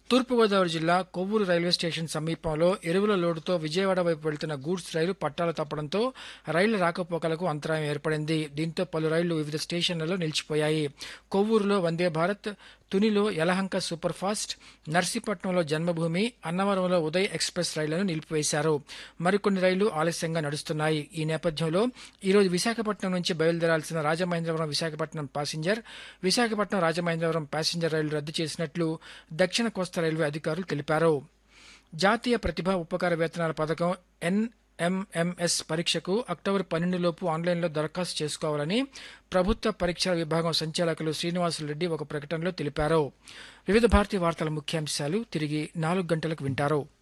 తూర్పుగోదావరి జిల్లా Kovvur railway station సమీపంలో ఎరువుల లోడుతో విజయవాడ వైపు వెళ్తున్న గూడ్స్ రైలు పట్టాలు తప్పడంతో రైళ్ల రాకపోకలకు అంతరాయం ఏర్పడింది దీంతో పలు రైళ్లు వివిధ స్టేషన్లలో నిలిచిపోయాయి కొవ్వూరులో వందే భారత్ తునిలో యలహంక సూపర్ ఫాస్ట్ నర్సీపట్నంలో జన్మభూమి అన్నవరంలో ఉదయ్ ఎక్స్ప్రెస్ రైళ్లను నిలిపివేశారు మరికొన్ని రైళ్లు ఆలస్యంగా నడుస్తున్నాయి ఈ నేపథ్యంలో ఈరోజు విశాఖపట్నం నుంచి బయలుదేరాల్సిన రాజమహేంద్రవరం విశాఖపట్నం ప్యాసింజర్ విశాఖపట్నం రాజమహేంద్రవరం ప్యాసింజర్ రైలు రద్దు చేసినట్లు దక్షిణ కోస్తా రైల్వే అధికారులు తెలిపారు జాతీయ ప్రతిభా ఉపకార వేతనాల పథకం ఎన్ఎంఎంఎస్ పరీక్షకు అక్టోబర్ పన్నెండులోపు ఆన్లైన్లో దరఖాస్తు చేసుకోవాలని ప్రభుత్వ పరీక్షల విభాగం సంచాలకులు శ్రీనివాసులు రెడ్డి ఒక ప్రకటనలో తెలిపారు వివిధ భారతీయ వార్తల ముఖ్యాంశాలు తిరిగి నాలుగు గంటలకు వింటారు